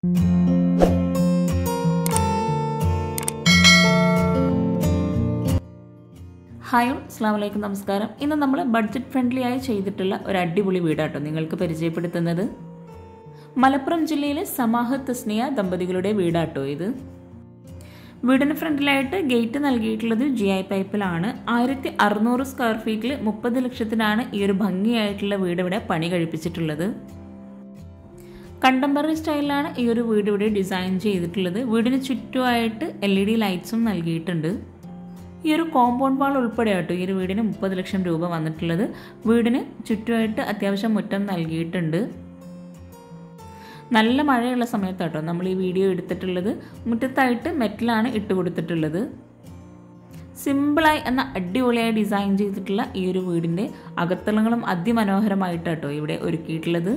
hi അസ്സാം വലൈക്കും നമസ്കാരം ഇന്ന് നമ്മൾ ബഡ്ജറ്റ് ഫ്രണ്ട്ലി ആയി ചെയ്തിട്ടുള്ള ഒരു അടിപൊളി വീടാട്ടോ നിങ്ങൾക്ക് പരിചയപ്പെടുത്തുന്നത് മലപ്പുറം ജില്ലയിലെ സമാഹ തസ്നിയ ദമ്പതികളുടെ വീടാട്ടോ ഇത് വീടിന് ഫ്രണ്ടിലായിട്ട് ഗേറ്റ് നൽകിയിട്ടുള്ളത് ജി ഐ പൈപ്പിലാണ് ആയിരത്തി അറുന്നൂറ് സ്ക്വയർ ഫീറ്റിൽ മുപ്പത് ലക്ഷത്തിനാണ് ഈ ഒരു ഭംഗിയായിട്ടുള്ള വീട് ഇവിടെ പണി കഴിപ്പിച്ചിട്ടുള്ളത് കണ്ടംപററി സ്റ്റൈലിലാണ് ഈ ഒരു വീട് ഇവിടെ ഡിസൈൻ ചെയ്തിട്ടുള്ളത് വീടിന് ചുറ്റുമായിട്ട് എൽ ഇ ഡി ലൈറ്റ്സും നൽകിയിട്ടുണ്ട് ഈ ഒരു കോമ്പൗണ്ട് വാൾ ഉൾപ്പെടെ ആട്ടോ ഈ ഒരു വീടിന് മുപ്പത് ലക്ഷം രൂപ വന്നിട്ടുള്ളത് വീടിന് ചുറ്റുമായിട്ട് അത്യാവശ്യം മുറ്റം നൽകിയിട്ടുണ്ട് നല്ല മഴയുള്ള സമയത്താട്ടോ നമ്മൾ ഈ വീഡിയോ എടുത്തിട്ടുള്ളത് മുറ്റത്തായിട്ട് മെറ്റലാണ് ഇട്ട് കൊടുത്തിട്ടുള്ളത് സിമ്പിളായി എന്ന അടിപൊളിയായി ഡിസൈൻ ചെയ്തിട്ടുള്ള ഈ ഒരു വീടിൻ്റെ അകത്തളങ്ങളും അതിമനോഹരമായിട്ടാട്ടോ ഇവിടെ ഒരുക്കിയിട്ടുള്ളത്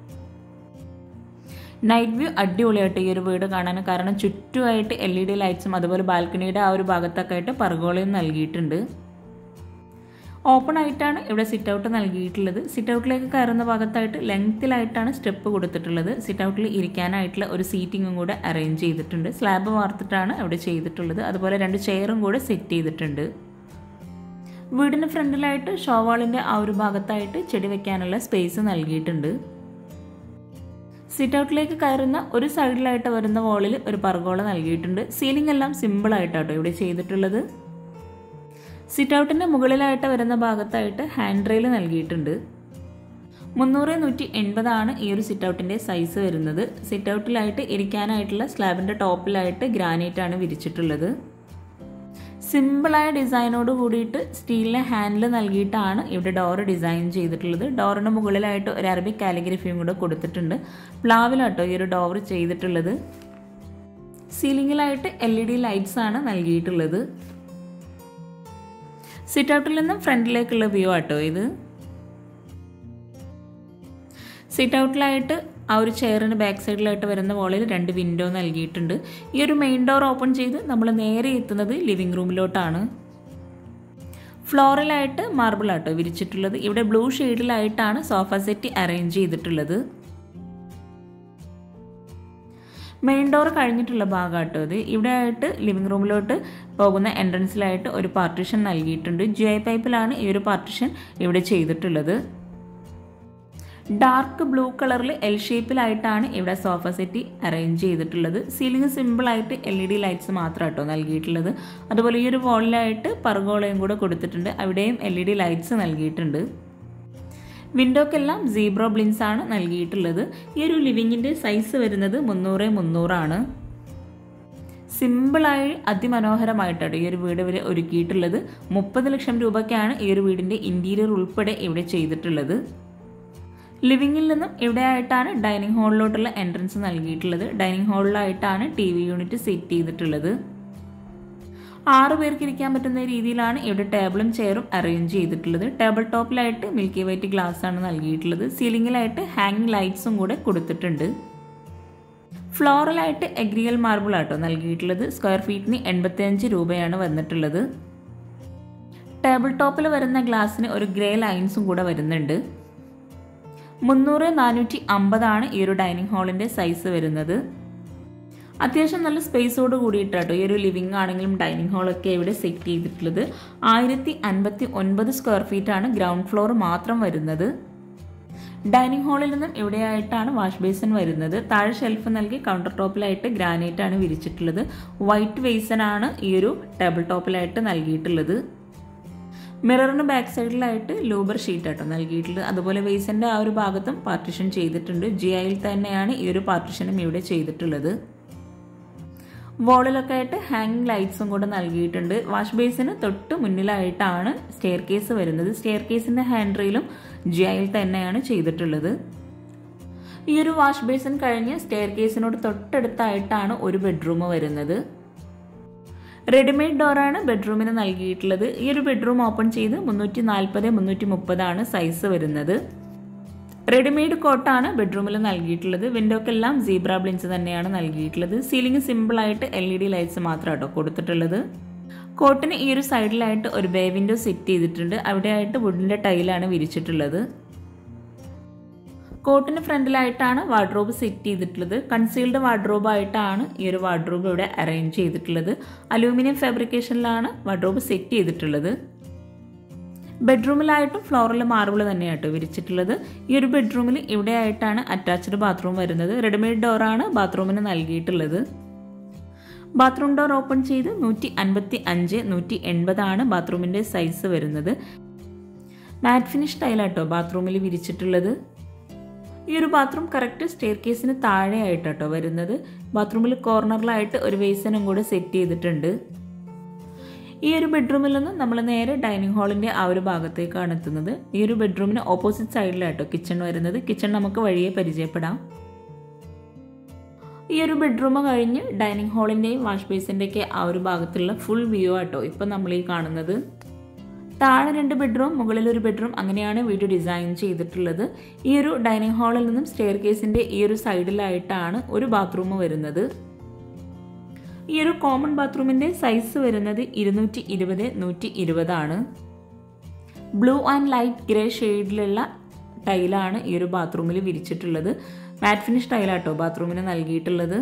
നൈറ്റ് വ്യൂ അടിപൊളിയായിട്ട് ഈ ഒരു വീട് കാണാൻ കാരണം ചുറ്റുമായിട്ട് എൽ ഇ ഡി ലൈറ്റ്സും അതുപോലെ ബാൽക്കണിയുടെ ആ ഒരു ഭാഗത്തൊക്കെ ആയിട്ട് പർഗോളയും നൽകിയിട്ടുണ്ട് ഓപ്പൺ ആയിട്ടാണ് ഇവിടെ സിറ്റ് ഔട്ട് നൽകിയിട്ടുള്ളത് സിറ്റ് ഔട്ടിലേക്ക് കയറുന്ന ഭാഗത്തായിട്ട് ലെങ്ത്തിലായിട്ടാണ് സ്റ്റെപ്പ് കൊടുത്തിട്ടുള്ളത് സിറ്റ് ഔട്ടിൽ ഇരിക്കാനായിട്ടുള്ള ഒരു സീറ്റിങ്ങും കൂടെ അറേഞ്ച് ചെയ്തിട്ടുണ്ട് സ്ലാബ് വാർത്തിട്ടാണ് അവിടെ ചെയ്തിട്ടുള്ളത് അതുപോലെ രണ്ട് ചെയറും കൂടെ സെറ്റ് ചെയ്തിട്ടുണ്ട് വീടിന് ഫ്രണ്ടിലായിട്ട് ഷോവാളിൻ്റെ ആ ഒരു ഭാഗത്തായിട്ട് ചെടി വെക്കാനുള്ള സ്പേസ് നൽകിയിട്ടുണ്ട് സിറ്റ് ഔട്ടിലേക്ക് കയറുന്ന ഒരു സൈഡിലായിട്ട് വരുന്ന വോളിൽ ഒരു പർഗോള നൽകിയിട്ടുണ്ട് സീലിംഗ് എല്ലാം സിമ്പിൾ ആയിട്ടാട്ടോ ഇവിടെ ചെയ്തിട്ടുള്ളത് സിറ്റ് ഔട്ടിൻ്റെ മുകളിലായിട്ട് വരുന്ന ഭാഗത്തായിട്ട് ഹാൻഡ് റെയിൽ നൽകിയിട്ടുണ്ട് മുന്നൂറ് നൂറ്റി എൺപതാണ് ഈ ഒരു സിറ്റ് ഔട്ടിൻ്റെ സൈസ് വരുന്നത് സിറ്റ് ഔട്ടിലായിട്ട് ഇരിക്കാനായിട്ടുള്ള സ്ലാബിൻ്റെ ടോപ്പിലായിട്ട് ഗ്രാനൈറ്റ് ആണ് വിരിച്ചിട്ടുള്ളത് സിമ്പിളായ ഡിസൈനോട് കൂടിയിട്ട് സ്റ്റീലിലെ ഹാൻഡിൽ നൽകിയിട്ടാണ് ഇവിടെ ഡോർ ഡിസൈൻ ചെയ്തിട്ടുള്ളത് ഡോറിന് മുകളിലായിട്ട് ഒരു അറബിക് കാലിഗ്രഫിയും കൂടെ കൊടുത്തിട്ടുണ്ട് പ്ലാവിലാട്ടോ ഈ ഒരു ഡോർ ചെയ്തിട്ടുള്ളത് സീലിംഗിലായിട്ട് എൽ ഇ ഡി ലൈറ്റ്സ് ആണ് നൽകിയിട്ടുള്ളത് സിറ്റ് ഔട്ടിൽ നിന്നും ഫ്രണ്ടിലേക്കുള്ള വ്യൂ ആട്ടോ ഇത് സിറ്റ് ഔട്ടിലായിട്ട് ആ ഒരു ചെയറിന് ബാക്ക് സൈഡിലായിട്ട് വരുന്ന വോളിൽ രണ്ട് വിൻഡോ നൽകിയിട്ടുണ്ട് ഈ ഒരു മെയിൻ ഡോർ ഓപ്പൺ ചെയ്ത് നമ്മൾ നേരെ എത്തുന്നത് ലിവിംഗ് റൂമിലോട്ടാണ് ഫ്ലോറിലായിട്ട് മാർബിൾ ആട്ടോ വിരിച്ചിട്ടുള്ളത് ഇവിടെ ബ്ലൂ ഷെയ്ഡിലായിട്ടാണ് സോഫ സെറ്റ് അറേഞ്ച് ചെയ്തിട്ടുള്ളത് മെയിൻ ഡോർ കഴിഞ്ഞിട്ടുള്ള ഭാഗമാട്ടോ ഇത് ഇവിടെ ആയിട്ട് ലിവിംഗ് റൂമിലോട്ട് പോകുന്ന എൻട്രൻസിലായിട്ട് ഒരു പാർട്ടിഷൻ നൽകിയിട്ടുണ്ട് ജി ഐ പൈപ്പിലാണ് ഈ ഒരു പാർട്ടിഷൻ ഇവിടെ ചെയ്തിട്ടുള്ളത് ഡാർക്ക് ബ്ലൂ കളറിൽ എൽ ഷേപ്പിലായിട്ടാണ് ഇവിടെ സോഫ സെറ്റ് അറേഞ്ച് ചെയ്തിട്ടുള്ളത് സീലിംഗ് സിമ്പിളായിട്ട് എൽ ഇ ഡി ലൈറ്റ്സ് മാത്രം കേട്ടോ നൽകിയിട്ടുള്ളത് അതുപോലെ ഈ ഒരു വോളിലായിട്ട് പർഗോളയും കൂടെ കൊടുത്തിട്ടുണ്ട് അവിടെയും എൽ ഇ ഡി ലൈറ്റ്സ് നൽകിയിട്ടുണ്ട് വിൻഡോക്കെല്ലാം സീബ്രോ ബ്ലിൻസ് ആണ് നൽകിയിട്ടുള്ളത് ഈ ഒരു ലിവിങ്ങിൻ്റെ സൈസ് വരുന്നത് മുന്നൂറ് മുന്നൂറാണ് സിമ്പിളായി അതിമനോഹരമായിട്ടാണ് ഈ ഒരു വീട് ഇവർ ഒരുക്കിയിട്ടുള്ളത് മുപ്പത് ലക്ഷം രൂപയ്ക്കാണ് ഈ ഒരു വീടിൻ്റെ ഇൻറ്റീരിയർ ഉൾപ്പെടെ ഇവിടെ ചെയ്തിട്ടുള്ളത് ലിവിങ്ങിൽ നിന്നും ഇവിടെ ആയിട്ടാണ് ഡൈനിങ് ഹാളിലോട്ടുള്ള എൻട്രൻസ് നൽകിയിട്ടുള്ളത് ഡൈനിങ് ഹാളിലായിട്ടാണ് ടി വി യൂണിറ്റ് സെറ്റ് ചെയ്തിട്ടുള്ളത് ആറ് പേർക്ക് ഇരിക്കാൻ പറ്റുന്ന രീതിയിലാണ് ഇവിടെ ടേബിളും ചെയറും അറേഞ്ച് ചെയ്തിട്ടുള്ളത് ടേബിൾ ടോപ്പിലായിട്ട് മിൽക്കി വൈറ്റ് ഗ്ലാസ് ആണ് നൽകിയിട്ടുള്ളത് സീലിംഗിലായിട്ട് ഹാങ്ങിങ് ലൈറ്റ്സും കൂടെ കൊടുത്തിട്ടുണ്ട് ഫ്ലോറലായിട്ട് എഗ്രിയൽ മാർബിൾ ആട്ടോ നൽകിയിട്ടുള്ളത് സ്ക്വയർ ഫീറ്റിന് എൺപത്തിയഞ്ച് രൂപയാണ് വന്നിട്ടുള്ളത് ടേബിൾ ടോപ്പിൽ വരുന്ന ഗ്ലാസ്സിന് ഒരു ഗ്രേ ലൈൻസും കൂടെ വരുന്നുണ്ട് മുന്നൂറ് നാനൂറ്റി അമ്പതാണ് ഈ ഒരു ഡൈനിങ് ഹാളിൻ്റെ സൈസ് വരുന്നത് അത്യാവശ്യം നല്ല സ്പേസോട് കൂടിയിട്ടാട്ടോ ഈ ഒരു ലിവിംഗ് ആണെങ്കിലും ഡൈനിങ് ഹാളൊക്കെ ഇവിടെ സെറ്റ് ചെയ്തിട്ടുള്ളത് ആയിരത്തി അൻപത്തി ഒൻപത് സ്ക്വയർ ഫീറ്റ് ആണ് ഗ്രൗണ്ട് ഫ്ലോർ മാത്രം വരുന്നത് ഡൈനിങ് ഹാളിൽ നിന്നും ഇവിടെയായിട്ടാണ് വാഷ് ബേസിൻ വരുന്നത് താഴെ ഷെൽഫ് നൽകി കൗണ്ടർ ടോപ്പിലായിട്ട് ഗ്രാനൈറ്റ് ആണ് വിരിച്ചിട്ടുള്ളത് വൈറ്റ് ബേസനാണ് ഈ ഒരു ടേബിൾ ടോപ്പിലായിട്ട് നൽകിയിട്ടുള്ളത് മിററിന് ബാക്ക് സൈഡിലായിട്ട് ലൂബർ ഷീറ്റ് ആട്ടോ നൽകിയിട്ടുള്ളത് അതുപോലെ വേസിൻ്റെ ആ ഒരു ഭാഗത്തും പാർട്ടിഷൻ ചെയ്തിട്ടുണ്ട് ജി ഐയിൽ തന്നെയാണ് ഈ ഒരു പാർട്ടിഷനും ഇവിടെ ചെയ്തിട്ടുള്ളത് വോളിലൊക്കെ ആയിട്ട് ഹാങ്ങിങ് ലൈറ്റ്സും കൂടെ നൽകിയിട്ടുണ്ട് വാഷ് ബേസിന് തൊട്ട് മുന്നിലായിട്ടാണ് സ്റ്റെയർ കേസ് വരുന്നത് സ്റ്റെയർ കേസിൻ്റെ ഹാൻഡ് റെയിലും ജി ഐയിൽ തന്നെയാണ് ചെയ്തിട്ടുള്ളത് ഈ ഒരു വാഷ് ബേസിൻ കഴിഞ്ഞ് സ്റ്റെയർ കേസിനോട് തൊട്ടടുത്തായിട്ടാണ് ഒരു ബെഡ്റൂം വരുന്നത് റെഡിമെയ്ഡ് ഡോറാണ് ബെഡ്റൂമിന് നൽകിയിട്ടുള്ളത് ഈ ഒരു ബെഡ്റൂം ഓപ്പൺ ചെയ്ത് മുന്നൂറ്റി നാൽപ്പത് മുന്നൂറ്റി മുപ്പതാണ് സൈസ് വരുന്നത് റെഡിമെയ്ഡ് കോട്ടാണ് ബെഡ്റൂമിൽ നൽകിയിട്ടുള്ളത് വിൻഡോക്കെല്ലാം സീബ്ര ബ്ലിൻസ് തന്നെയാണ് നൽകിയിട്ടുള്ളത് സീലിംഗ് സിമ്പിളായിട്ട് എൽ ഇ ഡി ലൈറ്റ്സ് മാത്രമാട്ടോ കൊടുത്തിട്ടുള്ളത് കോട്ടിന് ഈ ഒരു സൈഡിലായിട്ട് ഒരു ബേ വിൻഡോ സെറ്റ് ചെയ്തിട്ടുണ്ട് അവിടെയായിട്ട് വുഡിൻ്റെ ടൈലാണ് വിരിച്ചിട്ടുള്ളത് കോട്ടിന് ഫ്രണ്ടിലായിട്ടാണ് വാർഡ്രോബ് സെറ്റ് ചെയ്തിട്ടുള്ളത് കൺസീൽഡ് വാർഡ്രോബ് ആയിട്ടാണ് ഈ ഒരു വാർഡ്രോബ് ഇവിടെ അറേഞ്ച് ചെയ്തിട്ടുള്ളത് അലൂമിനിയം ഫാബ്രിക്കേഷനിലാണ് വാർഡ്രോബ് സെറ്റ് ചെയ്തിട്ടുള്ളത് ബെഡ്റൂമിലായിട്ടും ഫ്ലോറിൽ മാർബിൾ തന്നെയാട്ടോ വിരിച്ചിട്ടുള്ളത് ഈ ഒരു ബെഡ്റൂമിൽ ഇവിടെ ആയിട്ടാണ് അറ്റാച്ച്ഡ് ബാത്റൂം വരുന്നത് റെഡിമെയ്ഡ് ഡോറാണ് ബാത്റൂമിന് നൽകിയിട്ടുള്ളത് ബാത്റൂം ഡോർ ഓപ്പൺ ചെയ്ത് നൂറ്റി അൻപത്തി അഞ്ച് നൂറ്റി എൺപതാണ് ബാത്റൂമിൻ്റെ സൈസ് വരുന്നത് മാറ്റ് ഫിനിഷ് ടൈലാട്ടോ ബാത്റൂമിൽ വിരിച്ചിട്ടുള്ളത് ഈ ഒരു ബാത്റൂം കറക്റ്റ് സ്റ്റെയർ കേസിന് താഴെയായിട്ടോ വരുന്നത് ബാത്റൂമിൽ കോർണറിലായിട്ട് ഒരു വേസനും കൂടെ സെറ്റ് ചെയ്തിട്ടുണ്ട് ഈ ഒരു ബെഡ്റൂമിൽ നിന്ന് നമ്മൾ നേരെ ഡൈനിങ് ഹാളിൻ്റെ ആ ഒരു ഭാഗത്തേക്കാണ് എത്തുന്നത് ഈ ഒരു ബെഡ്റൂമിന് ഓപ്പോസിറ്റ് സൈഡിലായിട്ടോ കിച്ചൺ വരുന്നത് കിച്ചൺ നമുക്ക് വഴിയെ പരിചയപ്പെടാം ഈ ഒരു ബെഡ്റൂം കഴിഞ്ഞ് ഡൈനിങ് ഹാളിൻ്റെയും വാഷ് ബേസിൻ്റെയൊക്കെ ആ ഒരു ഭാഗത്തുള്ള ഫുൾ വ്യൂ ആട്ടോ ഇപ്പം നമ്മൾ ഈ കാണുന്നത് താഴെ രണ്ട് ബെഡ്റൂം മുകളിൽ ഒരു ബെഡ്റൂം അങ്ങനെയാണ് വീട് ഡിസൈൻ ചെയ്തിട്ടുള്ളത് ഈ ഒരു ഡൈനിങ് ഹാളിൽ നിന്നും സ്റ്റെയർ കേസിൻ്റെ ഈ ഒരു സൈഡിലായിട്ടാണ് ഒരു ബാത്റൂം വരുന്നത് ഈ ഒരു കോമൺ ബാത്റൂമിൻ്റെ സൈസ് വരുന്നത് ഇരുന്നൂറ്റി ഇരുപത് നൂറ്റി ഇരുപതാണ് ബ്ലൂ ആൻഡ് ലൈറ്റ് ഗ്രേ ഷെയ്ഡിലുള്ള ടൈലാണ് ഈ ഒരു ബാത്റൂമിൽ വിരിച്ചിട്ടുള്ളത് മാറ്റ് ഫിനിഷ് ടൈലാട്ടോ ബാത്റൂമിന് നൽകിയിട്ടുള്ളത്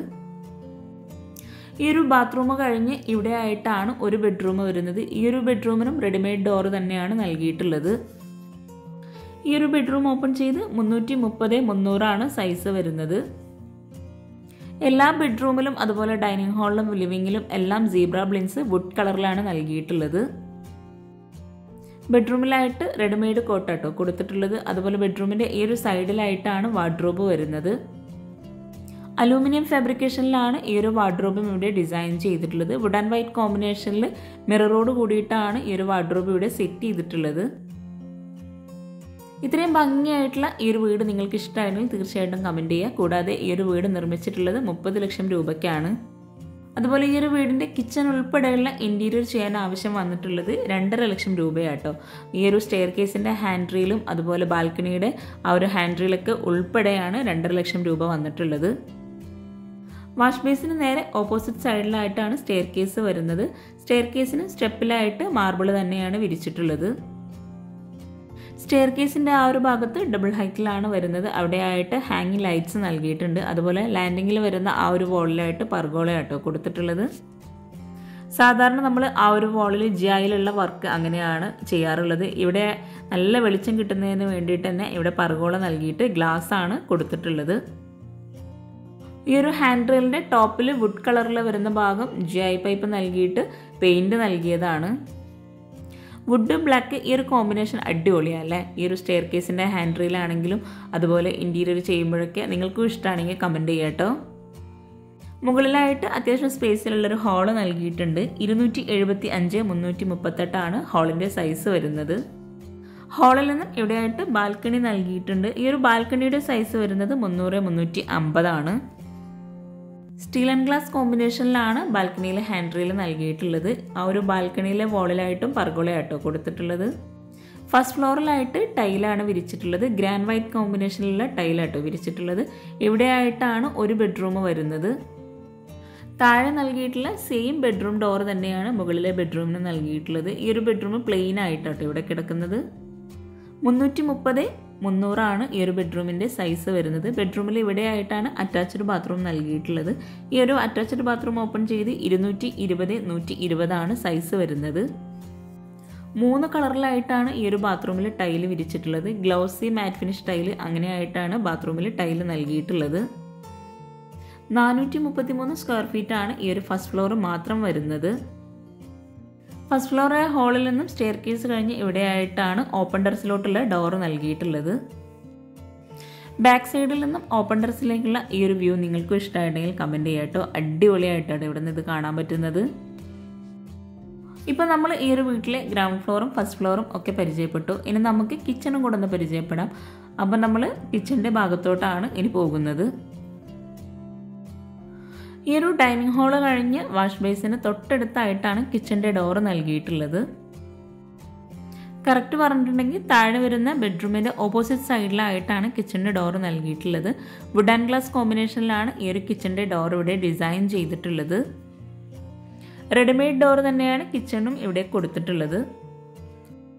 ഈ ഒരു ബാത്റൂം കഴിഞ്ഞ് ഇവിടെ ആയിട്ടാണ് ഒരു ബെഡ്റൂം വരുന്നത് ഈ ഒരു ബെഡ്റൂമിനും റെഡിമെയ്ഡ് ഡോർ തന്നെയാണ് നൽകിയിട്ടുള്ളത് ഈ ഒരു ബെഡ്റൂം ഓപ്പൺ ചെയ്ത് മുന്നൂറ്റി മുപ്പത് മുന്നൂറാണ് സൈസ് വരുന്നത് എല്ലാ ബെഡ്റൂമിലും അതുപോലെ ഡൈനിങ് ഹാളിലും ലിവിങ്ങിലും എല്ലാം സീബ്ര ബ്ലിൻസ് വുഡ് കളറിലാണ് നൽകിയിട്ടുള്ളത് ബെഡ്റൂമിലായിട്ട് റെഡിമെയ്ഡ് കോട്ടാട്ടോ കൊടുത്തിട്ടുള്ളത് അതുപോലെ ബെഡ്റൂമിൻ്റെ ഈ ഒരു സൈഡിലായിട്ടാണ് വാർഡ്രോബ് വരുന്നത് അലൂമിനിയം ഫാബ്രിക്കേഷനിലാണ് ഈ ഒരു വാർഡ്രോബും ഇവിടെ ഡിസൈൻ ചെയ്തിട്ടുള്ളത് വുഡ് ആൻഡ് വൈറ്റ് കോമ്പിനേഷനിൽ മിററോട് കൂടിയിട്ടാണ് ഈ ഒരു വാർഡ്രോബ് ഇവിടെ സെറ്റ് ചെയ്തിട്ടുള്ളത് ഇത്രയും ഭംഗിയായിട്ടുള്ള ഈ ഒരു വീട് നിങ്ങൾക്ക് ഇഷ്ടമായിരുന്നെങ്കിൽ തീർച്ചയായിട്ടും കമൻറ്റ് ചെയ്യുക കൂടാതെ ഈ ഒരു വീട് നിർമ്മിച്ചിട്ടുള്ളത് മുപ്പത് ലക്ഷം രൂപയ്ക്കാണ് അതുപോലെ ഈ ഒരു വീടിൻ്റെ കിച്ചൺ ഉൾപ്പെടെയുള്ള ഇൻറ്റീരിയർ ചെയ്യാൻ ആവശ്യം വന്നിട്ടുള്ളത് രണ്ടര ലക്ഷം രൂപയാട്ടോ ഈ ഒരു സ്റ്റെയർ കേസിൻ്റെ ഹാൻഡ് റീലും അതുപോലെ ബാൽക്കണിയുടെ ആ ഒരു ഹാൻഡ് റീലൊക്കെ ഉൾപ്പെടെയാണ് രണ്ടര ലക്ഷം രൂപ വന്നിട്ടുള്ളത് വാഷ് ബേസിന് നേരെ ഓപ്പോസിറ്റ് സൈഡിലായിട്ടാണ് സ്റ്റെയർ കേസ് വരുന്നത് സ്റ്റെയർ കേസിന് സ്റ്റെപ്പിലായിട്ട് മാർബിൾ തന്നെയാണ് വിരിച്ചിട്ടുള്ളത് സ്റ്റെയർ കേസിൻ്റെ ആ ഒരു ഭാഗത്ത് ഡബിൾ ഹൈറ്റിലാണ് വരുന്നത് അവിടെയായിട്ട് ഹാങ്ങിങ് ലൈറ്റ്സ് നൽകിയിട്ടുണ്ട് അതുപോലെ ലാൻഡിങ്ങിൽ വരുന്ന ആ ഒരു വോളിലായിട്ട് പർഗോളയാട്ടോ കൊടുത്തിട്ടുള്ളത് സാധാരണ നമ്മൾ ആ ഒരു വോളിൽ ജിയായിലുള്ള വർക്ക് അങ്ങനെയാണ് ചെയ്യാറുള്ളത് ഇവിടെ നല്ല വെളിച്ചം കിട്ടുന്നതിന് വേണ്ടിയിട്ട് തന്നെ ഇവിടെ പർഗോള നൽകിയിട്ട് ഗ്ലാസ് ആണ് കൊടുത്തിട്ടുള്ളത് ഈ ഒരു ഹാൻഡ് റെയിലിൻ്റെ ടോപ്പിൽ വുഡ് കളറിൽ വരുന്ന ഭാഗം ജി ഐ പൈപ്പ് നൽകിയിട്ട് പെയിൻറ് നൽകിയതാണ് വുഡ് ബ്ലാക്ക് ഈ ഒരു കോമ്പിനേഷൻ അടിപൊളിയാണ് അല്ലേ ഈ ഒരു സ്റ്റെയർ കേസിൻ്റെ ഹാൻഡ് റെയിലാണെങ്കിലും അതുപോലെ ഇൻറ്റീരിയർ ചെയ്യുമ്പോഴൊക്കെ നിങ്ങൾക്കും ഇഷ്ടമാണെങ്കിൽ കമൻറ്റ് ചെയ്യാം കേട്ടോ മുകളിലായിട്ട് അത്യാവശ്യം സ്പേസിലുള്ളൊരു ഹാള് നൽകിയിട്ടുണ്ട് ഇരുന്നൂറ്റി എഴുപത്തി അഞ്ച് മുന്നൂറ്റി മുപ്പത്തെട്ടാണ് ഹാളിൻ്റെ സൈസ് വരുന്നത് ഹാളിൽ നിന്നും ഇവിടെയായിട്ട് ബാൽക്കണി നൽകിയിട്ടുണ്ട് ഈ ഒരു ബാൽക്കണിയുടെ സൈസ് വരുന്നത് മുന്നൂറ് മുന്നൂറ്റി അമ്പതാണ് സ്റ്റീൽ ആൻഡ് ഗ്ലാസ് കോമ്പിനേഷനിലാണ് ബാൽക്കണിയിലെ ഹാൻഡ് റെയിൽ നൽകിയിട്ടുള്ളത് ആ ഒരു ബാൽക്കണിയിലെ വോളിലായിട്ടും പർഗോളയായിട്ടോ കൊടുത്തിട്ടുള്ളത് ഫസ്റ്റ് ഫ്ലോറിലായിട്ട് ടൈലാണ് വിരിച്ചിട്ടുള്ളത് ഗ്രാൻഡ് വൈറ്റ് കോമ്പിനേഷനിലുള്ള ടൈലാട്ടോ വിരിച്ചിട്ടുള്ളത് ഇവിടെയായിട്ടാണ് ഒരു ബെഡ്റൂം വരുന്നത് താഴെ നൽകിയിട്ടുള്ള സെയിം ബെഡ്റൂം ഡോർ തന്നെയാണ് മുകളിലെ ബെഡ്റൂമിന് നൽകിയിട്ടുള്ളത് ഈ ഒരു ബെഡ്റൂം പ്ലെയിൻ ആയിട്ടാട്ടോ ഇവിടെ കിടക്കുന്നത് മുന്നൂറ്റി മുപ്പത് മുന്നൂറാണ് ഈ ഒരു ബെഡ്റൂമിൻ്റെ സൈസ് വരുന്നത് ബെഡ്റൂമിൽ ഇവിടെയായിട്ടാണ് അറ്റാച്ച്ഡ് ബാത്റൂം നൽകിയിട്ടുള്ളത് ഈ ഒരു അറ്റാച്ച്ഡ് ബാത്റൂം ഓപ്പൺ ചെയ്ത് ഇരുന്നൂറ്റി ഇരുപത് നൂറ്റി ഇരുപതാണ് സൈസ് വരുന്നത് മൂന്ന് കളറിലായിട്ടാണ് ഈ ഒരു ബാത്റൂമിൽ ടൈല് വിരിച്ചിട്ടുള്ളത് ഗ്ലൗസി മാറ്റ് ഫിനിഷ് ടൈല് അങ്ങനെയായിട്ടാണ് ബാത്റൂമിൽ ടൈല് നൽകിയിട്ടുള്ളത് നാനൂറ്റി മുപ്പത്തി മൂന്ന് സ്ക്വയർ ഫീറ്റ് ആണ് ഈ ഒരു ഫസ്റ്റ് ഫ്ലോർ മാത്രം വരുന്നത് ഫസ്റ്റ് ഫ്ലോറെ ഹാളിൽ നിന്നും സ്റ്റെയർ കേസ് കഴിഞ്ഞ് ഇവിടെയായിട്ടാണ് ഓപ്പൺ ടെറസിലോട്ടുള്ള ഡോർ നൽകിയിട്ടുള്ളത് ബാക്ക് സൈഡിൽ നിന്നും ഓപ്പൺ ടെറസിലേക്കുള്ള ഈ ഒരു വ്യൂ നിങ്ങൾക്കും ഇഷ്ടമായിട്ടുണ്ടെങ്കിൽ കമൻറ്റ് ചെയ്യാം കേട്ടോ അടിപൊളിയായിട്ടാണ് ഇവിടെ നിന്ന് ഇത് കാണാൻ പറ്റുന്നത് ഇപ്പോൾ നമ്മൾ ഈ ഒരു വീട്ടിലെ ഗ്രൗണ്ട് ഫ്ലോറും ഫസ്റ്റ് ഫ്ലോറും ഒക്കെ പരിചയപ്പെട്ടു ഇനി നമുക്ക് കിച്ചണും കൂടെ ഒന്ന് പരിചയപ്പെടാം അപ്പം നമ്മൾ കിച്ചണിൻ്റെ ഭാഗത്തോട്ടാണ് ഇനി പോകുന്നത് ഈ ഒരു ഡൈനിങ് ഹാള് കഴിഞ്ഞ് വാഷ് ബേസിന് തൊട്ടടുത്തായിട്ടാണ് കിച്ചൻ്റെ ഡോറ് നൽകിയിട്ടുള്ളത് കറക്റ്റ് പറഞ്ഞിട്ടുണ്ടെങ്കിൽ താഴെ വരുന്ന ബെഡ്റൂമിൻ്റെ ഓപ്പോസിറ്റ് സൈഡിലായിട്ടാണ് കിച്ചൻ്റെ ഡോറ് നൽകിയിട്ടുള്ളത് വുഡ് ആൻഡ് ഗ്ലാസ് കോമ്പിനേഷനിലാണ് ഈ ഒരു കിച്ചൻ്റെ ഡോർ ഇവിടെ ഡിസൈൻ ചെയ്തിട്ടുള്ളത് റെഡിമെയ്ഡ് ഡോർ തന്നെയാണ് കിച്ചണും ഇവിടെ കൊടുത്തിട്ടുള്ളത്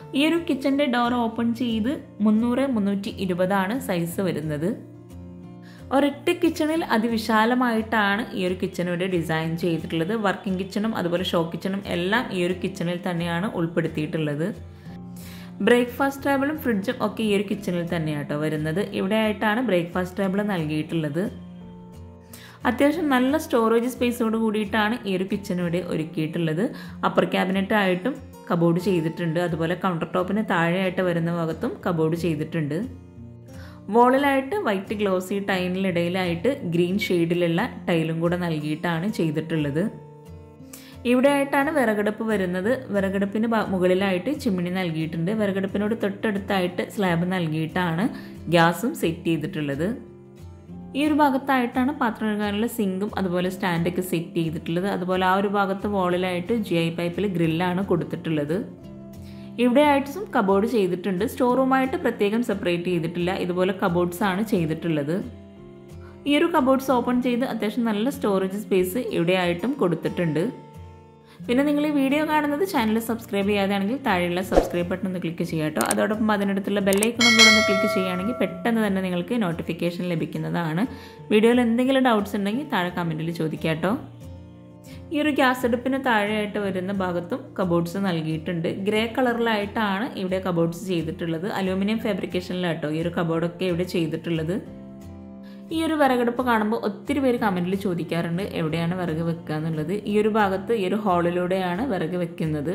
ഈ ഒരു കിച്ചൻ്റെ ഡോർ ഓപ്പൺ ചെയ്ത് മുന്നൂറ് മുന്നൂറ്റി ഇരുപതാണ് സൈസ് വരുന്നത് ഒരൊറ്റ കിച്ചണിൽ അതിവിശാലമായിട്ടാണ് ഈ ഒരു കിച്ചൺ ഇവിടെ ഡിസൈൻ ചെയ്തിട്ടുള്ളത് വർക്കിംഗ് കിച്ചണും അതുപോലെ ഷോ കിച്ചണും എല്ലാം ഈ ഒരു കിച്ചണിൽ തന്നെയാണ് ഉൾപ്പെടുത്തിയിട്ടുള്ളത് ബ്രേക്ക്ഫാസ്റ്റ് ടേബിളും ഫ്രിഡ്ജും ഒക്കെ ഈ ഒരു കിച്ചണിൽ തന്നെയാണ് കേട്ടോ വരുന്നത് ഇവിടെ ആയിട്ടാണ് ബ്രേക്ക്ഫാസ്റ്റ് ടേബിൾ നൽകിയിട്ടുള്ളത് അത്യാവശ്യം നല്ല സ്റ്റോറേജ് സ്പേസോട് കൂടിയിട്ടാണ് ഈ ഒരു കിച്ചൺ ഇവിടെ ഒരുക്കിയിട്ടുള്ളത് അപ്പർ ക്യാബിനറ്റ് ആയിട്ടും കബോർഡ് ചെയ്തിട്ടുണ്ട് അതുപോലെ കൗണ്ടർ ടോപ്പിന് താഴെയായിട്ട് വരുന്ന ഭാഗത്തും കബോർഡ് ചെയ്തിട്ടുണ്ട് വോളിലായിട്ട് വൈറ്റ് ഗ്ലോസി ടൈലിനിടയിലായിട്ട് ഗ്രീൻ ഷെയ്ഡിലുള്ള ടൈലും കൂടെ നൽകിയിട്ടാണ് ചെയ്തിട്ടുള്ളത് ഇവിടെ ആയിട്ടാണ് വിറകടുപ്പ് വരുന്നത് വിറകടുപ്പിന് മുകളിലായിട്ട് ചിമ്മിണി നൽകിയിട്ടുണ്ട് വിറകടുപ്പിനോട് തൊട്ടടുത്തായിട്ട് സ്ലാബ് നൽകിയിട്ടാണ് ഗ്യാസും സെറ്റ് ചെയ്തിട്ടുള്ളത് ഈ ഒരു ഭാഗത്തായിട്ടാണ് പാത്രം കഴുകാനുള്ള സിങ്കും അതുപോലെ സ്റ്റാൻഡൊക്കെ സെറ്റ് ചെയ്തിട്ടുള്ളത് അതുപോലെ ആ ഒരു ഭാഗത്ത് വോളിലായിട്ട് ജി ഐ പൈപ്പിൽ ഗ്രില്ലാണ് കൊടുത്തിട്ടുള്ളത് ഇവിടെ ആയിട്ടും കബോർഡ് ചെയ്തിട്ടുണ്ട് സ്റ്റോർ റൂമായിട്ട് പ്രത്യേകം സെപ്പറേറ്റ് ചെയ്തിട്ടില്ല ഇതുപോലെ കബോർഡ്സ് ആണ് ചെയ്തിട്ടുള്ളത് ഈ ഒരു കബോർഡ്സ് ഓപ്പൺ ചെയ്ത് അത്യാവശ്യം നല്ല സ്റ്റോറേജ് സ്പേസ് ഇവിടെ ആയിട്ടും കൊടുത്തിട്ടുണ്ട് പിന്നെ നിങ്ങൾ ഈ വീഡിയോ കാണുന്നത് ചാനൽ സബ്സ്ക്രൈബ് ചെയ്യാതെയാണെങ്കിൽ താഴെയുള്ള സബ്സ്ക്രൈബ് ബട്ടൺ ഒന്ന് ക്ലിക്ക് ചെയ്യുക കേട്ടോ അതോടൊപ്പം അതിനടുത്തുള്ള ബെല്ലൈക്കണും കൂടെ ഒന്ന് ക്ലിക്ക് ചെയ്യുകയാണെങ്കിൽ പെട്ടെന്ന് തന്നെ നിങ്ങൾക്ക് നോട്ടിഫിക്കേഷൻ ലഭിക്കുന്നതാണ് വീഡിയോയിൽ എന്തെങ്കിലും ഡൗട്ട്സ് ഉണ്ടെങ്കിൽ താഴെ കമൻറ്റിൽ ചോദിക്കാം കേട്ടോ ഈ ഒരു ഗ്യാസ് അടുപ്പിന് താഴെയായിട്ട് വരുന്ന ഭാഗത്തും കബോർഡ്സ് നൽകിയിട്ടുണ്ട് ഗ്രേ കളറിലായിട്ടാണ് ഇവിടെ കബോർഡ്സ് ചെയ്തിട്ടുള്ളത് അലൂമിനിയം ഫാബ്രിക്കേഷനിലാട്ടോ ഈ ഒരു കബോർഡൊക്കെ ഇവിടെ ചെയ്തിട്ടുള്ളത് ഈ ഒരു വിറകടുപ്പ് കാണുമ്പോൾ ഒത്തിരി പേര് കമൻറ്റിൽ ചോദിക്കാറുണ്ട് എവിടെയാണ് വിറക് വെക്കുക എന്നുള്ളത് ഈ ഒരു ഭാഗത്ത് ഈ ഒരു ഹാളിലൂടെയാണ് വിറക് വെക്കുന്നത്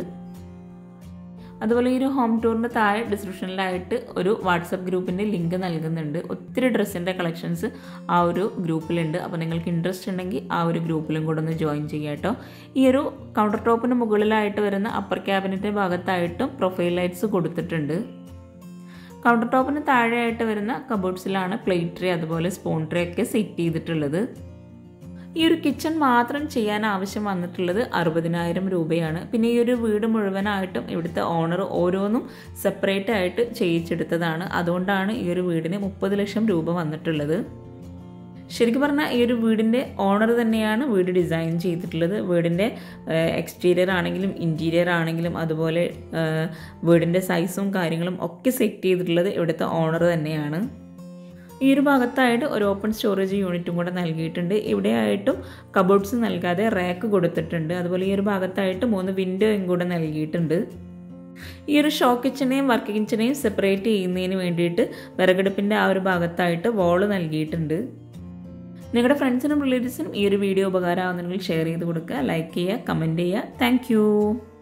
അതുപോലെ ഈ ഒരു ഹോം ടൂറിൻ്റെ താഴെ ഡിസ്ക്രിപ്ഷനിലായിട്ട് ഒരു വാട്സപ്പ് ഗ്രൂപ്പിൻ്റെ ലിങ്ക് നൽകുന്നുണ്ട് ഒത്തിരി ഡ്രസ്സിൻ്റെ കളക്ഷൻസ് ആ ഒരു ഗ്രൂപ്പിലുണ്ട് അപ്പോൾ നിങ്ങൾക്ക് ഇൻട്രസ്റ്റ് ഉണ്ടെങ്കിൽ ആ ഒരു ഗ്രൂപ്പിലും കൂടെ ഒന്ന് ജോയിൻ ചെയ്യുക കേട്ടോ ഈ ഒരു കൗണ്ടർ ടോപ്പിന് മുകളിലായിട്ട് വരുന്ന അപ്പർ ക്യാബിനറ്റിൻ്റെ ഭാഗത്തായിട്ടും പ്രൊഫൈൽ ലൈറ്റ്സ് കൊടുത്തിട്ടുണ്ട് കൗണ്ടർ ടോപ്പിന് താഴെയായിട്ട് വരുന്ന കബോർഡ്സിലാണ് പ്ലേറ്റ് ട്രേ അതുപോലെ സ്പൂൺ ട്രേ ഒക്കെ സെറ്റ് ചെയ്തിട്ടുള്ളത് ഈ ഒരു കിച്ചൺ മാത്രം ചെയ്യാൻ ആവശ്യം വന്നിട്ടുള്ളത് അറുപതിനായിരം രൂപയാണ് പിന്നെ ഈ ഒരു വീട് മുഴുവനായിട്ടും ഇവിടുത്തെ ഓണർ ഓരോന്നും സെപ്പറേറ്റ് ആയിട്ട് ചെയ്യിച്ചെടുത്തതാണ് അതുകൊണ്ടാണ് ഈ ഒരു വീടിന് മുപ്പത് ലക്ഷം രൂപ വന്നിട്ടുള്ളത് ശരിക്കും പറഞ്ഞാൽ ഈ ഒരു വീടിൻ്റെ ഓണർ തന്നെയാണ് വീട് ഡിസൈൻ ചെയ്തിട്ടുള്ളത് വീടിൻ്റെ എക്സ്റ്റീരിയർ ആണെങ്കിലും ഇൻറ്റീരിയർ ആണെങ്കിലും അതുപോലെ വീടിൻ്റെ സൈസും കാര്യങ്ങളും ഒക്കെ സെറ്റ് ചെയ്തിട്ടുള്ളത് ഇവിടുത്തെ ഓണർ തന്നെയാണ് ഈ ഒരു ഭാഗത്തായിട്ട് ഒരു ഓപ്പൺ സ്റ്റോറേജ് യൂണിറ്റും കൂടെ നൽകിയിട്ടുണ്ട് ഇവിടെ ആയിട്ടും കബോർഡ്സ് നൽകാതെ റാക്ക് കൊടുത്തിട്ടുണ്ട് അതുപോലെ ഈ ഒരു ഭാഗത്തായിട്ട് മൂന്ന് വിൻഡോയും കൂടെ നൽകിയിട്ടുണ്ട് ഈ ഒരു ഷോ കിച്ചനെയും വർക്ക് കിച്ചനെയും സെപ്പറേറ്റ് ചെയ്യുന്നതിന് വേണ്ടിയിട്ട് വിറകടുപ്പിൻ്റെ ആ ഒരു ഭാഗത്തായിട്ട് വോള് നൽകിയിട്ടുണ്ട് നിങ്ങളുടെ ഫ്രണ്ട്സിനും റിലേറ്റീവ്സിനും ഈ ഒരു വീഡിയോ ഉപകാരമാകുന്നെങ്കിൽ ഷെയർ ചെയ്ത് കൊടുക്കുക ലൈക്ക് ചെയ്യുക കമൻറ്റ് ചെയ്യുക താങ്ക്